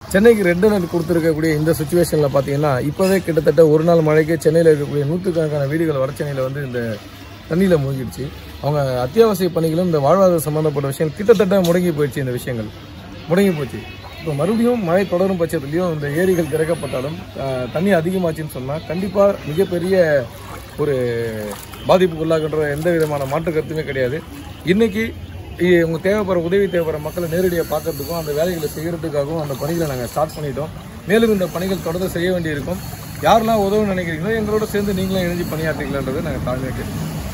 சென்னைக்கு ரெண்டு நாள் கொடுத்துருக்கக்கூடிய இந்த சுச்சுவேஷனில் பார்த்தீங்கன்னா இப்போவே கிட்டத்தட்ட ஒரு நாள் மழைக்கே சென்னையில் இருக்கக்கூடிய நூற்றுக்கணக்கான வீடுகள் வட சென்னையில் வந்து இந்த தண்ணியில் மூழ்கிடுச்சு அவங்க அத்தியாவசிய பணிகளும் இந்த வாழ்வாதார சம்மந்தப்பட்ட விஷயம் கிட்டத்தட்ட முடங்கி போயிடுச்சு இந்த விஷயங்கள் முடங்கி போச்சு இப்போ மறுபடியும் மழை தொடரும் பட்சத்துலையும் இந்த ஏரிகள் திறக்கப்பட்டாலும் ஆஹ், தண்ணி அதிகமாச்சுன்னு சொன்னால் கண்டிப்பாக மிகப்பெரிய ஒரு பாதிப்புக்கு உள்ளாகின்ற எந்த விதமான மாற்று கருத்துமே கிடையாது இன்னைக்கு இ- உங்க தேவைப்படுற உதவி தேவைப்படுற மக்களை நேரடியாக பார்க்கறதுக்கும் அந்த வேலைகளை செய்யறதுக்காகவும் அந்த பணிகளை நாங்கள் ஸ்டார்ட் பண்ணிட்டோம் மேலும் இந்த பணிகள் தொடர்ந்து செய்ய வேண்டியிருக்கும் யாரெல்லாம் உதவும் நினைக்கிறீங்களோ எங்களோட சேர்ந்து நீங்களும் இணைஞ்சு பணியாற்றுங்களான்றதை நாங்கள் தாழ்மையாக கேட்கிறோம்